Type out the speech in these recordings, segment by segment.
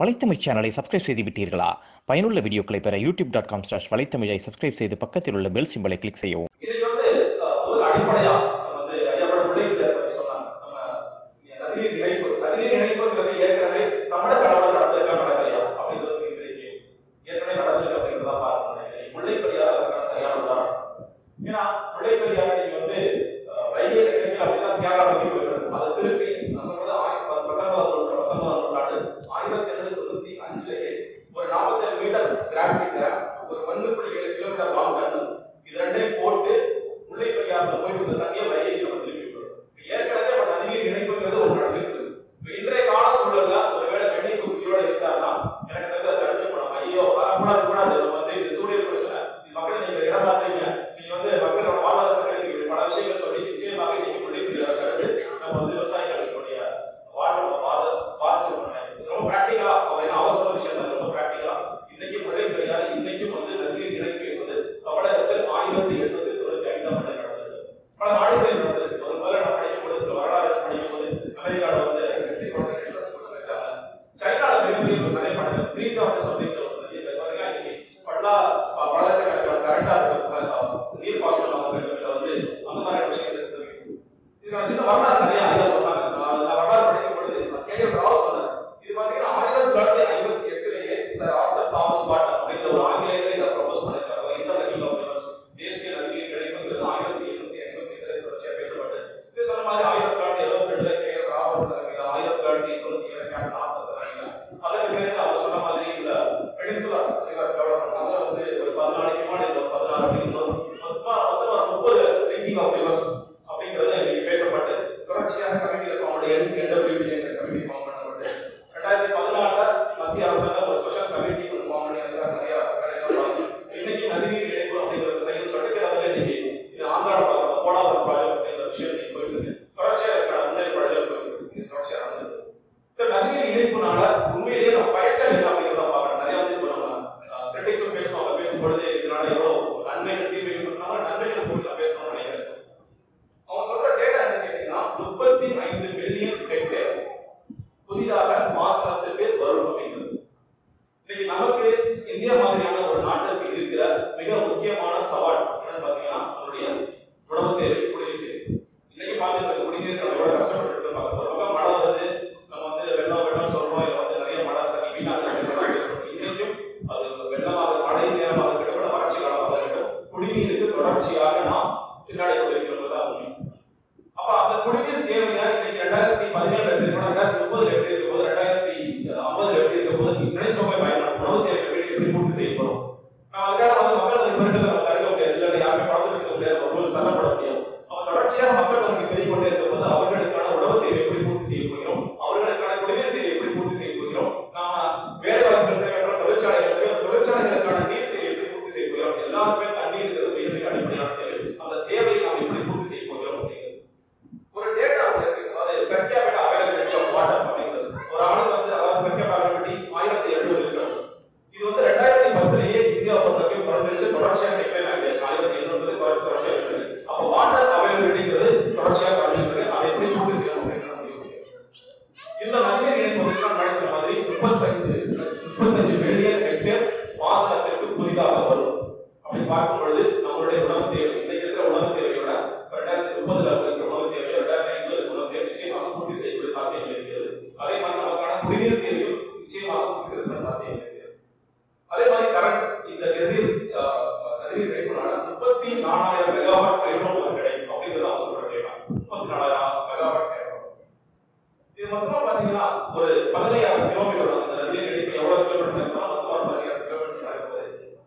வலைத்தமிழ் சேனலை சப்ஸ்கிரைப் செய்து விட்டீர்களா பயனுள்ள வீடியோக்களை பெற யூடியூப் டாட் காம் ஸ்லாஷ் வலைத்தமிழை சப்ஸ்கிரைப் செய்து பக்கத்தில் உள்ள பெல் சிம்பலை கிளிக் செய்யவும் இதுக்கு வந்து அஹ், ஒரு அடிப்படையா வந்து ஐயாவோட பிள்ளைகளை பத்தி சொன்னாங்க நம்ம நதிநீர் இணைப்பு நதிநீர் இணைப்புங்கிறது ஏற்கனவே தமிழக அளவில் நடந்திருக்கா நடக்கலையா அப்படிங்கிறது இன்றைக்கு ஏற்கனவே நடந்திருக்கு அப்படிங்கிறத பார்க்கணும் முல்லை பெரியார் அதற்கான சரியான உதாரணம் ஏன்னா முல்லை பெரியார் நீங்க வந்து அஹ், வைகை கிடைக்கல அப்படின்னா கேரளா நோக்கி போயிடும் அதை திருப்பி நான் சொல்றது ஆயிரத்தி பத்தொன்பதாம் நூற்றாண்டு பத்தொன்பதாம் நூற்றாண்டு ஆயிரத்தி எழுநூத்தி தொண்ணூத்தி அஞ்சுலயே ஒரு நாற்பத்தேழு மீட்டர் கிராஃபிக் ஒரு ஒன்று புள்ளி ஏழு கிலோமீட்டர் லாங் கண்ணு இது ரெண்டையும் போட்டு முல்லை பெரியாறுல போய் இந்த தண்ணியை வைகைக்கு நம்ம திருப்பி விடுறோம். இப்ப ஏற்கனவே ஒரு நதிநீர் இணைப்புங்கிறது ஒரு நடந்திருக்கு இப்ப இன்றைய கால சூழல்ல ஒருவேளை வெண்ணிக்கு உயிரோட இருந்தாருன்னா எனக்கு தெரிஞ்ச தடுத்து போனோம் ஐயோ வரக்கூடாது கூடாது நம்ம வந்து இது சூழல் பிரச்சனை இது மக்களை நீங்க இடம் பார்த்தீங்க நீங்க வந்து மக்களோட வாழ்வாதாரத்துக்கு இப்படி பல விஷயங்கள் சொல்லி நிச்சயமாக நீங்க முல்லை பெரியாறு தடுத்து நம்ம வந்து விவசாயிகளுடைய வாழ்வு பாத பாதிச்சு ரொம்ப பிராக்டிகலா அவர் என்ன அவசர விஷயம் தான் ரொம்ப பிராக்டிகலா இன்னைக்கு முல்லை பெரியாறு இன்னைக்கும் வந்து நதிநீர் இணைப்பு என்பது தமிழகத்தில் ஆயிரத்தி எண்ணூத்தி தொண்ணூத்தி ஐந்தாம் ஆண்டு நடந்தது பல நாடுகளில் நடந்தது முதல் முதல்ல நான் படிக்கும்போது சில வரலாறு படிக்கும்போது அமெரிக்காவில் வந்து மெக்சிகோ ரிசர்ச் பண்ணிருக்காங்க சைனால மிகப்பெரிய ஒரு நடைபெற ரீச் ஆஃப் அப்படிங்கிற ஒரு நதி இருக்கு. பாத்தீங்கன்னா இன்னைக்கு பல்லா ப- பல லட்சக்கணக்கான கரண்டா இருக்கு நீர் பாசனம் ஆக வேண்டும் இதுல வந்து அந்த மாதிரி விஷயங்கள் இருக்கு இது நான் சின்ன வரலாறு நிறைய ஐயா சொன்னாங்க நான் நான் வரலாறு படிக்கும் பொழுது நான் கேட்கிற ராவ் சொன்னேன் இது பாத்தீங்கன்னா ஆயிரத்தி தொள்ளாயிரத்தி ஐம்பத்தி எட்டுலயே சார் ஆர்டர் தாமஸ் பாட்டன் அப்படிங்கிற ஒரு ஆங்கிலேயரே இதை ப்ரொபோஸ் பண்ணிருக்காரு இன்டர்நெட்டிங் ஆஃப் ரிவர்ஸ் தேசிய நதிநீர் கிடைப்புங்கிறது ஆயிரத்தி எண்ணூத்தி ஐம்பத்தி எட்டுல தொடர்ச்சியா பேசப்பட்டது இது சொன்ன மாதிரி ஆயிரத்தி தொள்ளாயிரத்தி எழுபத்தி ரெண்டுல கே ராபர்ட் தலைமையில ஆயிரத்தி தொள்ளாயிரத்தி தொண்ணூத்தி ஏழு கேப்டன் ஆர்டர் தலைமையில அதற்கு பிறகு அவர் சொன்ன மாதிரி இந்த பெனின்சுலா ரிவர் டெவலப்மெண்ட் அதுல வந்து ஒரு பதினாலு ஹிமாலயம் ஒரு பதினாறு அப்படின்னு சொல்லி மொத்தமா மொத்தமா ஒரு முப்பது லிங்கிங் ஆஃப் ரிவர்ஸ் அப்படிங்கறது இன்னைக்கு பேசப்பட்டு தொடர்ச்சியாக கமிட்டியில அவங்களுடைய என்டபிள்யூடி என்ற கமிட்டி ஃபார்ம் பண்ணப்பட்டு ரெண்டாயிரத்தி பதினாலுல மத்திய அரசாங்கம் ஒரு ஸ்பெஷல் கமிட்டி ஒன்று ஃபார்ம் பண்ணி அதுக்காக நிறைய வேலைகள் பார்த்து இன்னைக்கு நதிநீர் இணைப்பு அப்படிங்கிறது செய்யும் சொல்லிட்டு அதில் இன்னைக்கு இது ஆந்திராவில் பார்க்குற போலாவரம் ப்ராஜெக்ட் அப்படிங்கிற விஷயம் இன்னைக்கு போயிட்டு இருக்கு தொடர்ச்சியாக இருக்கிற முன்னேற்பாடுகள் போயிட்டு இருக்கு இது தொடர்ச்சியாக நடந்தது சார் நதிநீர் இணைப்புனால உண்மையிலேயே நம்ம பயன்கள் என்ன அப்படிங்கிறத பார்க்கணும் நிறைய வந்து இப்போ நம்ம கிரிட்டிக்ஸும் பேசுவோம் அதை பேசும்பொழுது இதனால எவ்வளவு நன்மைகள் தீமைகள் பண்ணாம நன்மைகள் குறித்து நான் பேசணும்னு நினைக்கிறேன் அவங்க சொல்ற டேட்டா என்ன கேட்டீங்கன்னா முப்பத்தி ஐந்து மில்லியன் ஹெக்டேர் புதிதாக பாசனத்துக்கு வரும் அப்படிங்கிறது இன்னைக்கு நமக்கு இந்தியா மாதிரியான ஒரு நாட்டுக்கு இருக்கிற மிக முக்கியமான சவால் என்னன்னு பாத்தீங்கன்னா நம்மளுடைய உணவு தேவை குடிநீர் தேவை இன்னைக்கு பாத்தீங்கன்னா குடிநீர் நம்ம எவ்வளவு கஷ்டப்பட்டு இருக்கோம் ஒரு பக்கம் மழை வருது நம்ம வந்து வெள்ளம் வெள்ளம் சொல்றோம் இல்ல வந்து நிறைய மழை தண்ணி வீணாக பேசுறோம் இன்னைக்கும் அது வெள்ளமாக மழை நேரமாக இருக்கட்டும் இல்ல வறட்சி காலமாக இருக்கட்டும் குடிநீருக்கு தொடர்ச்சியாக நாம் திண்டாடி கொண்டிருக்கிறது தான் உண்மை அப்ப அந்த குடிநீர் தேவையா இன்னைக்கு ரெண்டாயிரத்தி பதினேழு எப்படி இருக்கணும் ரெண்டாயிரத்தி முப்பதுல எப்படி இருக்கும் போது ரெண்டாயிரத்தி ஐம்பதுல எப்படி இருக்கும் போது நினைச்சோமே பயன்படும் உணவு தேவை எப்படி எப்படி பூர்த்தி செய்யப்படும் நான் அதுக்காக வந்து மக்கள் தொகை பெருக்கத்தை நம்ம தடுக்க முடியாது இல்லை யாருமே பணத்தை வைக்க முடியாது ஒரு ரூல் சட்டப்பட முடியும் அப்ப தொடர்ச்சியாக மக்கள் தொகை பெருகிக் கொண்டே இருக்கும் போது அவர்களுக்கான உணவு தேவை எப்படி பூர்த்தி செய்ய போகிறோம் அவர்களுக்கான குடிநீர் தேவை எப்படி பூர்த்தி செய்ய போகிறோம் நாம வேலை வாய்ப்புகள் தேவை தொழிற்சாலைகள் தேவை தொழிற்சாலைகளுக்கான நீர் தேவை எப்படி பூர்த்தி செய்ய போகிறோம் எல்லாருமே தண்ணீர் மிக மிக அடிப்படையான தேவை அந்த தேவையை நாம் எப்படி பூர்த்தி செய்ய போகிறோம் அப்படிங்கிறது ஒரு டேட்டா ஒன்று இருக்கு அதாவது per capita availability of water அப்படிங்கிறது ஒரு ஆளுக்கு வந்து அதாவது பெர் கேபிட்டா அவைலபிலிட்டி ஆயிரத்தி எழுநூறு லிட்டர் இது வந்து ரெண்டாயிரத்தி பத்துலயே இந்தியா பொறுத்தவரைக்கும் குறைஞ்சிருச்சு தொடர்ச்சியாக டிக்ளைன் ஆகிடுச்சு ஆயிரத்தி எண்ணூறு குறைச்சி தொடர்ச்சியாக இருக்கு அப்போ வாட்டர் அவைலபிலிட்டிங்கிறது தொடர்ச்சியாக குறைஞ்சிருக்கு அதை எப்படி பூர்த்தி செய்யணும் அப்படின்னு நம்ம யோசிக்கிறோம் இந்த நதிநீர் இணைப்பு வந்து நான் முன்னாடி சொன்ன மாதிரி முப்பத்தஞ்சு முப்பத்தஞ்சு மில்லியன் ஹெக்டேர் பாசனத்திற்கு புதிதாக வரும் அப்படி பார்க்கும் பொழுது நம்மளுடைய உணவு தேவை இன்னைக்கு இருக்கிற உணவு தேவையோட ரெண்டாயிரத்தி முப்பதுல இருக்கிற உணவு தேவையோ ரெண்டாயிரத்தி ஐம்பது உணவு தேவை நிச்சயமாக பூர்த்தி செய்யக்கூடிய சாத்தியங்கள் இருக்கிறது அதே மாதிரி நமக்கான குடிநீர் தேவையும் நிச்சயமாக பூர்த்தி செய்யக்கூடிய சாத்தியங்கள் இருக்கிறது அதே மாதிரி கரண்ட் இந்த நதிநீர் ஆஹ், நதிநீர் இணைப்புனால முப்பத்தி நாலாயிரம் மெகாவாட் ஹைட்ரோ கிடைக்கும் அப்படிங்கிறது அவங்க சொல்ற டேட்டா முப்பத்தி நாலாயிரம் மெகாவாட் ஹைட்ரோ இது மொத்தமா பாத்தீங்கன்னா ஒரு பதினையாயிரம் கிலோமீட்டர் அந்த நதிநீர் இணைப்பு எவ்வளவு கிலோமீட்டர் இருக்கா மொத்தமா ஒரு பதினையாயிரம் கிலோமீட்டர் நடக்குது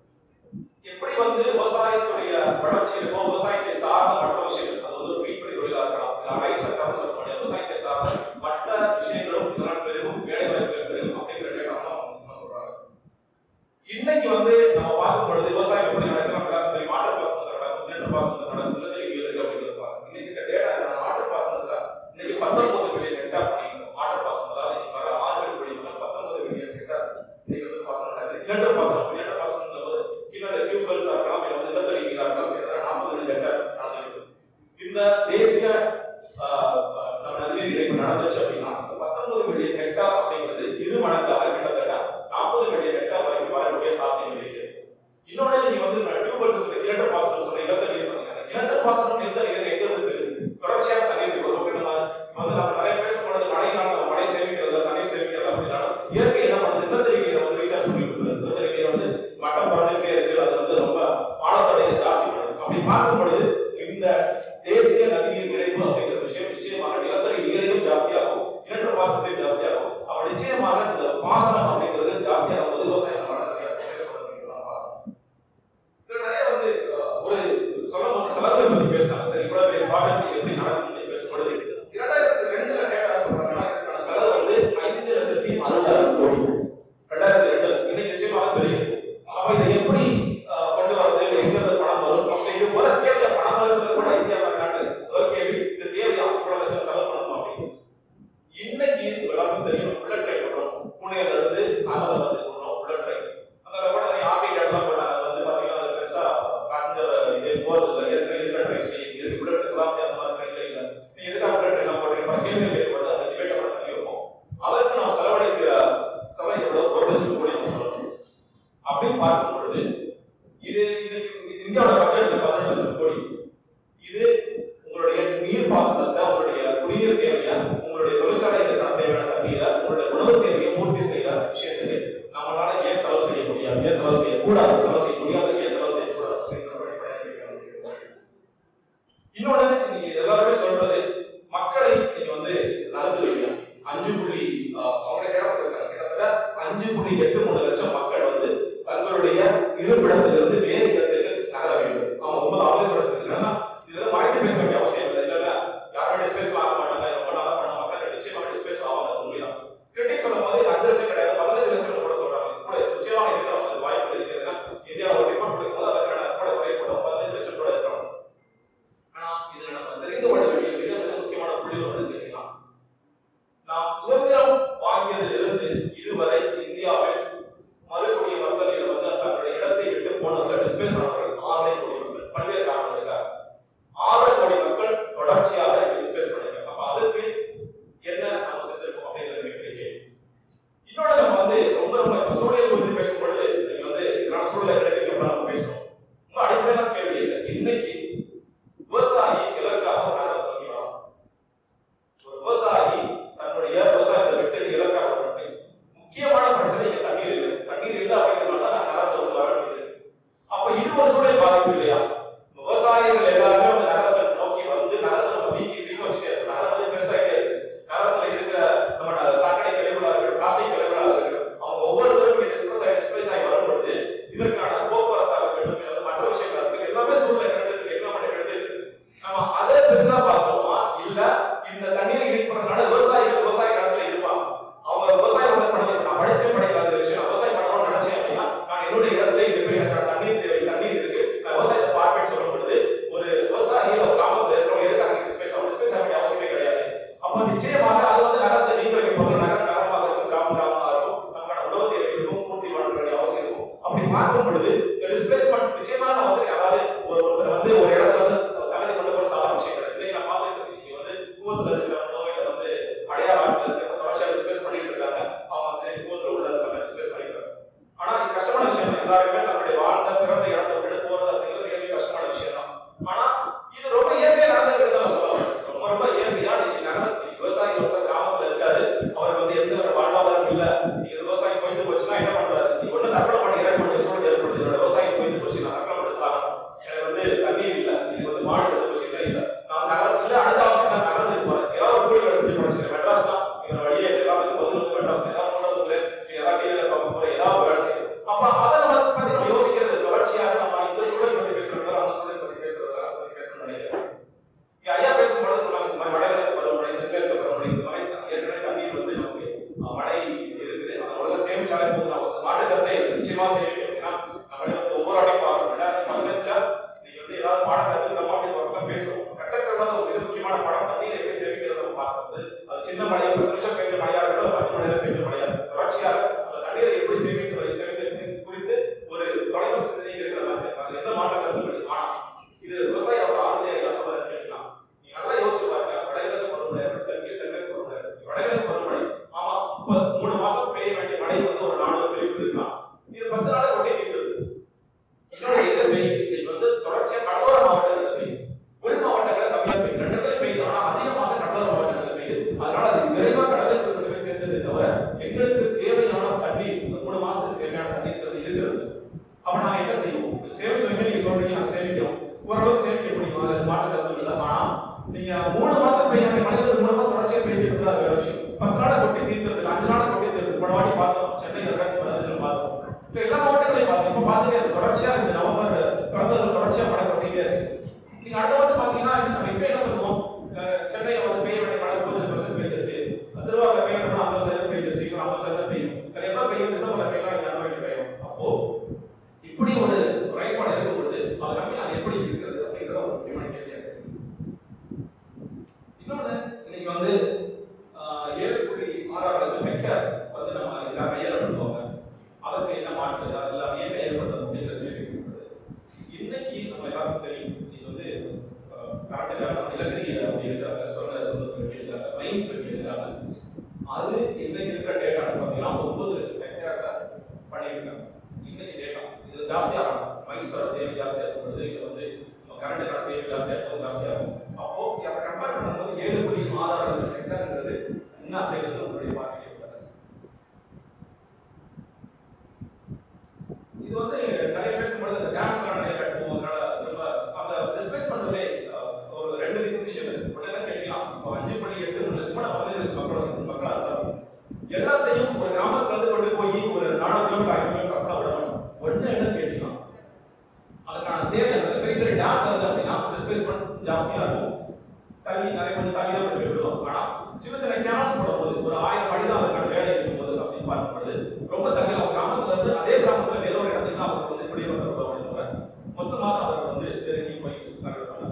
எப்படி வந்து விவசாயத்துடைய வளர்ச்சி இருக்கும் விவசாயத்தை சார்ந்த மற்ற விஷயங்கள் அது வந்து ஒரு மீன்பிடி தொழிலா இருக்கலாம் இல்ல ரைட் செக்டர் சொல்ல முடியாது விவசாயத்தை சார்ந்த மற்ற விஷயங்களும் இதனால் பெருகும் வேலை வாய்ப்புகள் பெருகும் அப்படிங்கிற டேட்டாவும் அவங்க சொல்றாங்க இன்னைக்கு வந்து நம்ம பார்க்கும் பொழுது விவசாயம் எப்படி நடக்கும் எல்லாருக்கும் தெரியும் மாட்டு பாசனத்துல நடக்கும் நீண்ட பாசனத்துல நடக்கும் நிலத்தடி நீர் இருக்கு அப்படின்னு இருப்பாங்க இன்னைக்கு இந்த டேட்டா மாட்டு பாசனத்துல இன்னைக்கு பத்தொன்பது மில்லியன் ஹெக்டார் பண்ணிக்கணும் மாட்டு பாசனம் அதாவது இன்னைக்கு வர ஆறு மணி பத்தொன்பது மில்லியன் ஹெக்டார் இன்னைக்கு வந்து பாசனம் நடக்குது இரண்டு பாசனம் இரண்டு பாசனம் போது இன்னொரு டியூப்வெல்ஸ் இருக்கலாம் இல்லை வந்து நிலத்தடி நீரா இருக்கலாம் கிட்டத்தட்ட நாற்பது மில்லியன் ஹெக்டார் நடந்துருக்கு இந்த தேசிய ஆஹ், நம்ம நதிநீர் இணைப்பு நடந்துச்சு அப்படின்னா இந்த பத்தொன்பது மில்லியன் ஹெக்டார் அப்படிங்கிறது இரு மடங்காக கிட்டத்தட்ட நீர்ப்பாசனத்தை உங்களுடைய குடிநீர் தேவையை உங்களுடைய தொழிற்சாலைகளுக்கான தேவையான தண்ணீரை உங்களுடைய உணவு தேவையை பூர்த்தி செய்யற விஷயத்துக்கு நம்மளால ஏன் செலவு செய்ய முடியாது ஏன் செலவு செய்யக்கூடாது செலவு செய்ய முடியாது ஏன் செலவு செய்யக்கூடாது அப்படின்ற ஒரு அடிப்படையான கேள்வி நமக்கு இருக்கு. இன்னொன்னு நீங்க எல்லாருமே சொல்றது மக்களை நீங்க வந்து நலத்துறீங்க அஞ்சு புள்ளி ஆஹ், அவங்க என்ன சொல்றாங்க கிட்டத்தட்ட அஞ்சு புள்ளி எட்டு மூணு லட்சம் மக்கள் வந்து தங்களுடைய இருப்பிடத்திலிருந்து வேறு இடத்துக்கு நகர வேண்டும் அவங்க ரொம்ப ஆபீஸ் சொல்றாங்க இதுல மாற்றி பேச வேண்டிய அவசியம் இல்லை இல்ல யாரோட டிஸ்பேஸ் ஆக மாட்டாங்க ரொம்ப நாளா பண்ண மக்கள் நிச்சயமா டிஸ்பேஸ் ஆவாங்க உண்மைதான் கிரிட்டிக் சொல்லும் போது அஞ்சு லட்சம் கிடையாது பதினஞ்சு லட்சம் கூட சொல்றாங்க கூட நிச்சயமா இருக்கிற வாய்ப்பு இருக்குதுன்னா இந்தியா ஒரு ரிப்போர்ட் கொடுக்கும் போது அதற்கான கூட குறையப்படும் பதினஞ்சு லட்சம் கூட இருக்கணும் ஆனா இதுல நம்ம தெரிந்து கொள்ள வேண்டிய மிக மிக முக்கியமான புள்ளிகள் கேட்டீங்கன்னா நாம் சுதந்திரம் வாங்கியதிலிருந்து இதுவரை இந்தியாவில் மறுபடிய மக்களிடம் வந்து தங்களுடைய இடத்தை விட்டு போனவர்கள் டிஸ்பேஸ் ஆனவர்கள் ஆறரை கோடி மக்கள் பல்வேறு காரணங்களுக்காக ஆறரை கோடி மக்கள் தொடர்ச்சியாக டிஸ்பேஸ் பண்ணிருக்காங்க அப்ப அதுக்கு என்ன நம்ம செஞ்சிருக்கோம் அப்படிங்கிறது மிகப்பெரிய கேள்வி இன்னொன்று நம்ம வந்து ரொம்ப ரொம்ப இப்ப சூழலை குறித்து பேசும்பொழுது நீங்க வந்து இதனால சூழலை கிடைக்கிறதுக்கு அப்புறம் நம்ம பேசுறோம் ரொம்ப அடிப்படையான கேள்வி இல்லை இன்னைக்கு விவசாயி எதற்காக ஒரு நகரம் நோக்கி வரான் ஒரு விவசாயி தன்னுடைய விவசாயத்தை விட்டு இலக்காக பண்ணி முக்கியமான பிரச்சனை இங்க தண்ணீர் இல்லை தண்ணீர் இல்லை அப்படிங்கிறதுனால நான் நகரத்தை வந்து வர வேண்டியது அப்ப இது ஒரு சூழல் பாதிப்பு இல்லையா விவசாயிகள் எல்லாருமே அந்த நகரத்தை நோக்கி வந்து நகரத்தை நம்ம வீக்கி வீக்க வச்சுட்டே இருக்கு நகரம் வந்து பெருசாகிட்டே இருக்கு நகரத்துல இருக்க நம்ம சாக்கடை கழிவுகளா இருக்கட்டும் பிளாஸ்டிக் கழிவுகளா இருக்கட்டும் அவங்க ஒவ்வொருத்தரும் டிஸ்போஸ் ஆகி டிஸ்போஸ் ஆகி வரும்பொழுது இதற்கான போக்குவரத்தாக இருக்கட்டும் இல்ல மற்ற விஷயங்களா இருக்கட்டும் எல்லாமே சூழ்நிலை கிடைச்சிருக்கு என்ன பண்ண கிடைச்சிருக்கு நம்ம அதை பெருசா பார்க்கணுமா இல்ல இந்த தண்ணீர் இடிப்பதனால விவசாயிகள் விவசாய காலத்துல இருப்பாங்க அவங்க விவசாயம் வந்து பண்ணி நான் படிச்சே படிக்காத விஷயம் நான் விவசாயம் பண்ணணும்னு நினைச்சேன் அப்படின்னா நான் என்னுடைய இடத்துல இது போய் எனக்கு தண்ணீர் தேவை தண்ணீர் இருக்கு நான் விவசாயத்தை பார்ப்பேன்னு சொல்லும் பொழுது ஒரு விவசாயி ஒரு கிராமத்துல இருக்கிறவங்க எதுக்கு அங்கே ஸ்பேஸ் ஆகும் ஸ்பேஸ் ஆக அவசியமே கிடையாது அப்ப நிச்சயமாக அது வந்து நகரத்தை நீங்க வைப்பது நகரம் நகரமாக இருக்கும் கிராமம் கிராமமாக இருக்கும் நமக்கான உணவு தேவை இருக்கும் பூர்த்தி பண்ண வேண்டிய அவசியம் இருக்கும் அப்படி பார்க்கும் பொழுது டிஸ்பிளேஸ்மெண்ட் நிச்சயமாக நான் வந்து அதாவது ஒரு ஒருத்தர் வந்து ஒரு இடத்துல வந்து தகுதி கொண்டு போய் சாதாரண விஷயம் கிடையாது இன்னைக்கு நான் பார்த்துட்டு நீங்க வந்து கூவத்துல இருக்கிறவங்க இல்ல வந்து அடையாளத்தில் இருக்கிற தொடர்ச்சியாக டிஸ்பிளேஸ் பண்ணிட்டு இருக்காங்க அவங்க வந்து கூவத்துல உள்ள இருக்காங்க டிஸ்பிளேஸ் பண்ணிட்டு இருக்காங்க ஆனா இது கஷ்டமான விஷயம் தான் எல்லாருமே தன்னுடைய வாழ்ந்த பிறந்த இடத்தை விட்டு போறது அப்படிங்கிறது மிக மிக கஷ்டமான விஷயம் தான் ஆனா இது ரொம்ப இயற்கையா நடந்துக்கிறது நம்ம சொல்லலாம் ரொம்ப ரொம்ப இயற்கையா நீங்க நகர விவசாயி வந்து கிராமத்துல இருக்காரு அவர் வந்து எந்த ஒரு வாழ்வாதாரம் இல்ல நீங்க விவசாயம் போயிட்டு போச்சுன்னா என்ன பண்றாரு நீங்க ஒண்ணு தற்கொலை பண்ணி இறக்க வேண்டிய சூழல் ஏற்படுது என்னோட விவசாயம் போயிட்டு போச்சு நான் தற்கொலை பண்ணி சாகணும் எனக்கு வந்து தண்ணீர் இல்ல எனக்கு வந்து மாடு செத்து போச்சு இல்ல இல்ல நான் நகரம் இல்ல அடுத்த அவசியம் நான் நகர்ந்து இருப்பேன் ஏதாவது ஒரு கூலி வேலை செஞ்சு படிச்சிருக்கேன் மெட்ராஸ் தான் எங்க வழியே எல்லாத்துக்கும் பதில் வந்து மெட்ராஸ் ஏதாவது மூணு வந்து நீங்க ஏதாவது கீழே பார்க்க போற ஏதாவது வேலை செய்யும் அப்ப அதை நம்ம பத்தி நம்ம யோசிக்கிறது தொடர்ச்சியாக நம்ம இந்த சூழல் பத்தி பேசுறதா அந்த சூழல் பத்தி பேசுறதா அதை பத்தி பேசணும்னு நினைக்கிறேன் இங்க ஐயா பேசும்போது சொன்னாங்க இந்த மாதிரி வடகிழக்கு பருவமழை தென்கிழக்கு பருவமழை இந்த மாதிரி ஏற்கனவே தண்ணீர் வந்து நமக்கு அஹ், மழை இருக்குது அந்த உலக சேமிச்சாலே போது நமக்கு மாட்டு கருத்தை நிச்சயமா சேமிக்கும் ஏன்னா நம்மளே வந்து ஒவ்வொரு ஆடையும் பார்க்கணும் ரெண்டாயிரத்தி பதினஞ்சுல நீங்க வந்து ஏதாவது பாடம் கற்றுக்கிறோம் அப்படின்னு ஒரு பக்கம் பேசுவோம் கட்டற்ற ஒரு மிக முக்கியமான பாடம் தண்ணீர் எப்படி சேமிக்கிறது நம்ம பார்க்கும்போது அது சின்ன மழையா பத்து நிமிஷம் பெய்ஞ்ச மழையா இருக்கட்டும் பத்து மணி நேரம் பெய்ஞ்ச மழையா இருக்கட்டும் தொடர்ச்சியாக அந்த தண்ணீரை எப்படி சேமிக்கிறது சேமிக்கிறது குறித்து ஒரு தொலைநோக்கு சிந்தனை இருக்கிற மாதிரி இருக்கு. அதுல எந்த மாற்றம் கருத்து இல்லை. ஆனா இது விவசாயியோட ஆர்வத்தை என்ன சொல்ல கேட்கலாம் நீங்க நல்லா யோசிச்சு பாருங்க வடகிழக்கு பருவமழை தெற்கு தெற்கு பருவமழை வடகிழக்கு பருவமழை ஆமா இப்ப மூணு மாசம் பெய்ய வேண்டிய மழை வந்து ஒரு நானூறு மில்லிமீட்டர் இருக்கலாம் இது பத்து நாள் கொண்டே தீர்ந்தது இன்னொரு எங்க பெய்யுது இன்னைக்கு வந்து தொடர்ச்சியா கடலோர மாவட்டங்கள்ல பெய்யுது உள் மாவட்டங்கள்ல கம்மியா பெய்யுது ரெண்டு இடத்துல பெய்யுது ஆனா அதிகமாக கடலோர மாவட்டங்கள்ல பெய்யுது அதனால அது விரைவா கடலுக்கு கொண்டு போய் சேர்ந்ததே தவிர எங்களுக்கு தேவையான தண்ணீர் இந்த மூணு மாசத்துக்கு தேவையான தண்ணீர்ங்கிறது இருக்கிறது அப்ப நாங்க என்ன செய்வோம் சேமிச்சு வைக்க நீங்க சொல்றீங்க நாங்க சேமிக்கிறோம் ஓரளவுக்கு சேமிக்க முடியும் அது மாற்று கருத்து இல்லை ஆனா நீங்க மூணு மாசம் பெய்ய வேண்டிய மழை வந்து மூணு மாசம் தொடர்ச்சியா பெய்யுது அது வேற விஷயம் பத்து நாளை கொட்டி தீர்த்தது அஞ்சு நாளை கொட்டி தீர்த்தது போன வாட்டி பார்த்தோம் சென்னை ரெண்டாயிரத்தி பதினஞ்சுல பார்த்தோம் இப்ப எல்லா மாவட்டங்களையும் பார்த்தோம் இப்ப பாத்தீங்க அது தொடர்ச்சியா இந்த நவம்பர் பிறந்தது தொடர்ச்சியா மழை கொட்டிட்டே இருக்கு நீங்க அடுத்த வருஷம் பாத்தீங்கன்னா நம்ம இப்ப என்ன சொல்லுவோம் அஹ் சென்னையில வந்து பெய்ய வேண்டிய மழை முப்பது பர்சன்ட் பெய்ஞ்சிருச்சு திருவாரூர் பெய்யணும்னா ஐம்பது சதவீதம் பெய்ஞ்சிருச்சு இன்னும் ஐம்பது சதவீதம் பெய்யும் அது எப்ப பெய்யும் டிசம்பர்ல பெய்யலாம் ஜனவரி பெய்யும் அப்போ இப்படி ஒரு குறைபாடு இருக்கும் பொழுது அதை நம்பி அது எப்படி இருக்கிறது அப்படிங்கிற ஒரு முக்கியமான கேள்வியா இருக்கு இன்னொன்னு இன்னைக்கு வந்து ஆஹ், ஏழு புள்ளி ஆறாறு லட்சம் ஹெக்டேர் வந்து நம்ம இதுக்காக கையெழுப்படுத்துவாங்க அதற்கு என்ன மாற்று அதெல்லாம் ஏன் கையெழுப்படுத்தணும் அப்படிங்கிற கேள்வி இருக்கிறது. இன்னைக்கு நம்ம எல்லாருக்கும் தெரியும் இது வந்து கரெக்டாக நிலக்கரி அப்படி இருக்காங்க சொன்ன சொந்தத்தில் இருக்காங்க மைன்ஸ் இருக்காங்க அது இன்னைக்கு இருக்கிற டேட்டா பார்த்தீங்கன்னா ஒன்பது லட்சம் ஹெக்டேர்ல பண்ணியிருக்காங்க இன்னைக்கு டேட்டா இது ஜாஸ்தியாகலாம் மைன்ஸோட தேவை ஜாஸ்தியாக இருக்கும் பொழுது இது வந்து கரண்ட் தேவை ஜாஸ்தியாக இருக்கும் ஜாஸ்தியாகும் அப்போ அதை கம்பேர் பண்ணும்போது லட்சம் மக்கள் மக்களா இருந்தாலும் எல்லாத்தையும் ஒரு கிராமத்துல இருந்து கொண்டு போய் ஒரு நானூறு கிலோமீட்டர் ஐநூறு கிலோமீட்டர் அப்பா விடணும் ஒண்ணு என்ன கேட்டீங்கன்னா அதுக்கான தேவை அந்த பெரிய பெரிய டேம் வந்து அப்படின்னா டிஸ்பிளேஸ்மெண்ட் ஜாஸ்தியா இருக்கும் தள்ளி நிறைய கொஞ்சம் தள்ளி தான் போய் விடுவோம் ஆனா சின்ன சின்ன கேனல்ஸ் போடும்போது ஒரு ஆயிரம் அடி தான் அதுக்கான வேலை இருக்கும்போது அப்படின்னு பார்க்கும்போது ரொம்ப தள்ளி அவங்க கிராமத்துல இருந்து அதே கிராமத்துல வேற ஒரு இடத்துக்கு தான் அவர் வந்து குடியேற்ற விடுவாங்க தவிர மொத்தமாக அவர் வந்து நெருங்கி போய் நகர்த்தாங்க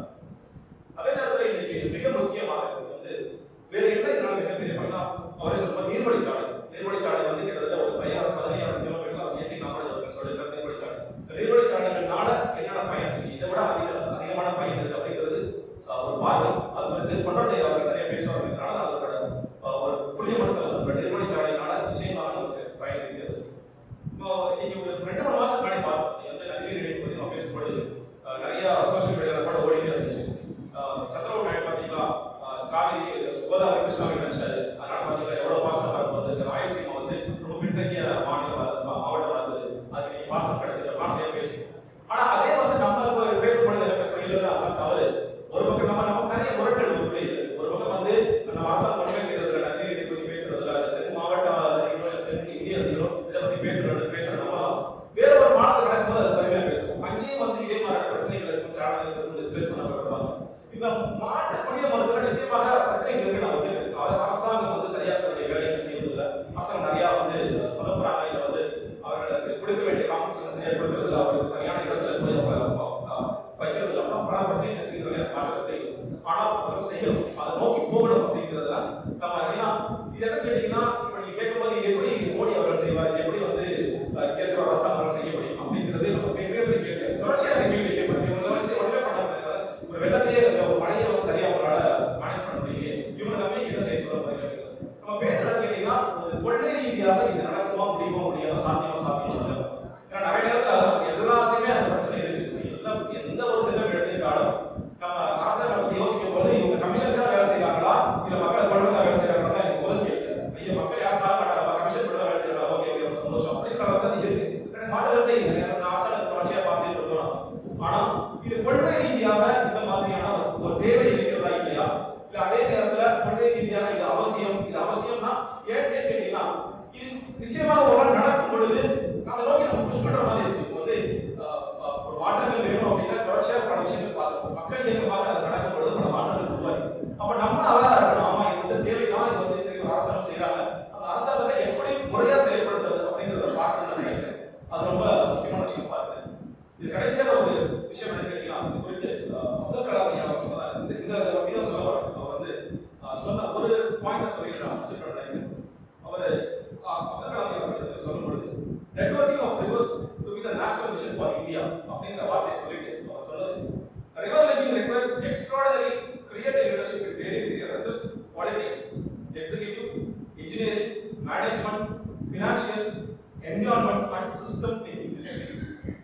அதே நேரத்தில் இன்னைக்கு மிக முக்கியமாக இது வந்து வேற என்ன இதனால மிகப்பெரிய பண்ணா அவரே சொல்லும்போது நீர்வழிச்சாலை நீர்வழிச்சாலை வந்து கிட்டத்தட்ட ஒரு பதினாறு பதினையாயிரம் கிலோமீட்டர் ஏசி காமராஜ் சொல்லியிருக்காரு நீர்வழிச்சாலை இந்த நீர்வழிச்சாலைகள்னால என்னென்ன பயன் இதை விட அதிக அதிகமான பயன் இருக்கு அப்படிங்கிறது அஹ், ஒரு பார்வை அது வந்து கொண்டாடி அவர்கள் நிறைய பேசுவாங்க அதோட அஹ், ஒரு புள்ளிய மனசில் நீர்வழிச்சாலையினால நிச்சயமாக நமக்கு பயன் இருக்கிறது இப்போ நீங்க ஒரு ரெண்டு மூணு மாசம் முன்னாடி பார்த்தோம் எந்த நதிநீர் இணைப்பு பத்தி நம்ம பேசும்போது அஹ், நிறைய சோஷியல் மீடியால கூட ஓடிட்டே இருந்துச்சு அஹ், சந்திரபாபு நாயுடு பாத்தீங்களா அஹ், காவிரி கோதாவரி கிருஷ்ணாவை நினைச்சாரு அதனால பாத்தீங்களா எவ்வளவு பாசம் வரும்போது இந்த ராயலசீமா வந்து ரொம்ப பின்தங்கிய மாநிலம் அது, மா- மாவட்டம் அது அதுக்கு நீங்க பாசம் கிடைச்சிருக்கலாம் நிறைய பேசி ஆனா அதே வந்து நம்ம இப்போ பேசும்பொழுது என்ன பேசுறோம் இல்ல அதான் தவறு ஒரு பக்கம் நம்ம நம்ம நிறைய முரட்டல் நமக்குள்ளே இருக்கு ஒரு பக்கம் வந்து நம்ம ஆசாம் ஒன்றுமே செய்யறதுல நதிநீர் இணைப்பு பத்தி பேசுறதுல தென் மாவட்ட நதிகளோ இல்ல தென் இந்திய நதிகளோ இதை பத்தி பேசுறது பேசுற நம்ம வேற ஒரு மாநிலத்தில் நடக்கும்போது அது பெருமையா பேசுவோம் அங்கேயும் வந்து இதே மாதிரி பிரச்சனைகள் இருக்கும் சேனல்ஸ் இருக்கும் டிஸ்பிளேஸ் பண்ணப்படுவாங்க இந்த மாட்டு குடிய மருத்துவ நிச்சயமாக பிரச்சனைகள் இருக்கு நமக்கு அது அரசாங்கம் வந்து சரியா தன்னுடைய வேலையை செய்வதில்லை அரசாங்கம் நிறைய வந்து சொல்ல போறாங்க இல்ல வந்து அவர்களுக்கு கொடுக்க வேண்டிய காம்பன்சேஷன் சரியா கொடுக்கறதில்ல அவர்களுக்கு சரியான இடத்துல போய் அவங்க அஹ், வைக்கிறது இல்லை பல பிரச்சனை இருக்கிற மாற்றத்தை ஆனால் நம்ம செய்யணும் அதை நோக்கி போகணும் அப்படிங்கிறதுல நம்ம ஏன்னா இது என்ன கேட்டீங்கன்னா இப்ப நீங்க கேட்கும்போது இது எப்படி மோடி அவர்கள் செய்வார் இது எப்படி வந்து அஹ், இங்க இருக்கிற அரசாங்கம் அவர்கள் செய்ய முடியும் அப்படிங்கிறது நம்ம மிகப்பெரிய கேள்வி தொடர்ச்சியாக கேள்வி கேட்கப்படும் இவங்க வச்சு ஒன்றுமே பண்ண முடியாது ஒரு வெள்ளத்தையே ஒரு மழையை வந்து சரியா அவங்களால மேனேஜ் பண்ண முடியலையே இவங்க நம்பி என்ன செய்ய சொல்ல போறீங்க நம்ம பேசுறது கேட்டீங்கன்னா ஒரு கொள்கை ரீதியாக இது நடக்குமா முடியுமா முடியாம சாத்தியமா சாத்தியம் இல்லை. ஏன்னா நிறைய நேரத்துல அது எல்லாத்தையுமே அந்த பிரச்சனை இருக்கு எல்லாம் எந்த ஒரு திட்டம் எடுத்துக்கிட்டாலும் நம்ம அரசாங்கம் பத்தி யோசிக்கும் போது இவங்க கமிஷனுக்காக வேலை செய்யறாங்களா இல்ல மக்களை கொள்வதற்காக வேலை செய்யறாங்களா எனக்கு முதல் கேள்வி ஐயோ மக்கள் யார் சாக மாட்டாங்க கமிஷன் பண்ண வேலை செய்யறாங்க ஓகே ஓகே ரொம்ப சந்தோஷம் அப்படிங்கிற வந்து இருக்கு மாநிலத்தை அரசாங்கம் தொடர்ச்சியா பார்த்துட்டு இருக்கிறோம் ஆனா இது கொள்கை ரீதியாக இந்த மாதிரியான ஒரு- ஒரு தேவை இருக்கிறதா இல்லையா இல்ல அதே நேரத்துல கொள்கை ரீதியாக இது அவசியம் இது அவசியம்னா ஏன் ஏன் கேட்டீங்கன்னா இது நிச்சயமாக ஒரு நாள் நடக்கும் பொழுது அதை நோக்கி நம்ம புஷ் பண்ற மாதிரி இருக்கு இப்போ வந்து அஹ், அஹ், ஒரு மாற்றங்கள் வேணும் அப்படின்னா தொடர்ச்சியாக பல விஷயங்கள் பார்க்கணும் மக்கள் இயக்கமாக அது நடக்கும் பொழுது பல மாற்றங்கள் உருவாகி அப்ப நம்ம அவேரா இருக்கணும் ஆமா இது வந்து தேவைதான் இது வந்து சரி ஒரு அரசாங்கம் செய்யறாங்க அந்த அரசாங்கத்தை எப்படி முறையா செயல்படுத்துறது அப்படிங்கறத பார்க்கணும்னு நான் நினைக்கிறேன் அது ரொம்ப முக்கியமான விஷயம் பார்க்கிறேன் இது கடைசியாக ஒரு விஷயம் என்ன கேட்டீங்கன்னா இது குறித்து அஹ், அப்துல் கலாம் ஐயா அவர் சொன்னார் இந்த இந்த அப்படிதான் சொல்ல வரேன் அவர் வந்து அஹ், சொன்ன ஒரு பாயிண்ட் சொல்லி நான் முடிச்சுட்டு நினைக்கிறேன் அவர் அப்துல் கலாம் ஐயா அவர்கள் சொல்லும் பொழுது networking of rivers to be the national mission for India அப்படிங்கிற வார்த்தையை சொல்லிட்டு அவர் சொன்னது river living requires extraordinary creative leadership in various areas such as politics, executive, engineering, management, financial, environment and system thinking disciplines.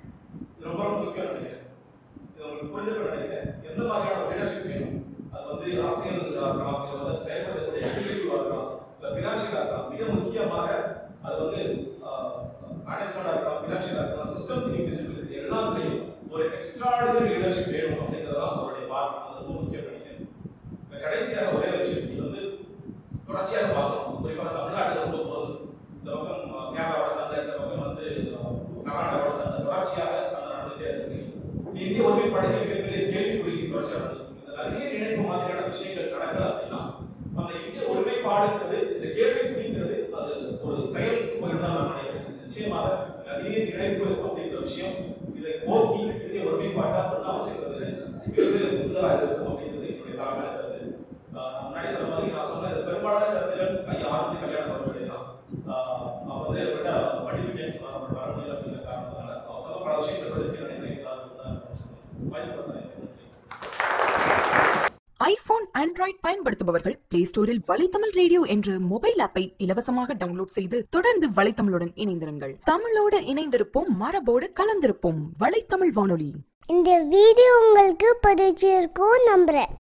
இது ரொம்ப ரொம்ப முக்கியம் நினைக்கிறேன் இது உங்களுக்கு புரிஞ்சுக்க நினைக்கிறேன் எந்த மாதிரியான லீடர்ஷிப் வேணும் அது வந்து அரசியல் இருக்கலாம் இல்லை வந்து செயல்படக்கூடிய எக்ஸிகியூட்டிவ் இருக்கலாம் இல்லை ஃபினான்ஷியலாக இருக்கலாம் மிக முக்கியமாக அது வந்து மேனேஜ்மெண்டாக இருக்கலாம் ஃபினான்ஷியலாக இருக்கலாம் சிஸ்டம் திங்கிங் டிசிப்ளின்ஸ் எல்லாத்துலேயும் ஒரு எக்ஸ்ட்ராடினரி லீடர்ஷிப் வேணும் அப்படிங்கிறதான் அவருடைய பார்வை அது ரொம்ப முக்கியம் நினைக்கிறேன் இப்ப கடைசியாக ஒரே ஒரு விஷயம் இது வந்து தொடர்ச்சியாக பார்க்கணும் குறிப்பாக தமிழ்நாட்டில் ரொம்ப போகுது இந்த பக்கம் அஹ், கேரளாவோட சந்தை இந்த பக்கம் வந்து அஹ், கர்நாடகாவோட சந்தை தொடர்ச்சியாக சந்தை நடந்துகிட்டே இருக்கு இந்திய ஒருமைப்பாடு மிகப்பெரிய கேள்விக்குறி தொடர்ச்சியாக நடக்குது இந்த நதிநீர் இணைப்பு மாதிரியான விஷயங்கள் நடக்கல அப்படின்னா அந்த இந்திய ஒருமைப்பாடுங்கிறது இந்த கேள்விக்குறிங்கிறது அது ஒரு செயல் தான் நான் நினைக்கிறேன் நிச்சயமாக நதிநீர் இணைப்பு அப்படிங்கிற விஷயம் இதை போக்கி இந்திய ஒருமைப்பாட்டா பண்ணா வச்சுக்கிறது மிகப்பெரிய உறுதலாக இருக்கும் அப்படிங்கிறது என்னுடைய தாழ்மையான கருத்து ஆஹ் நான் முன்னாடி சொன்ன மாதிரி நான் சொன்ன இந்த பெரும்பாலான கருத்துகள் ஐயா ஆரம்பி கல்யாணம் பண்ண தான் அவர் வந்து ஏற்பட்ட படிப்பு வர முடியல அப்படிங்கிற காரணத்தினால அவர் சொல்ல பல விஷயங்கள் சொல்லிட்டு நினைக்கிறேன் தான் வாய்ப்பு தந்தேன். ஐபோன் ஆண்ட்ராய்ட் பயன்படுத்துபவர்கள் பிளே ஸ்டோரில் வலைத்தமிழ் ரேடியோ என்ற மொபைல் ஆப்பை இலவசமாக டவுன்லோட் செய்து தொடர்ந்து வலைத்தமிழுடன் இணைந்திருங்கள் தமிழோடு இணைந்திருப்போம் மரபோடு கலந்திருப்போம் வலைத்தமிழ் வானொலி இந்த வீடியோ உங்களுக்கு பிடிச்சிருக்கும் நம்புறேன்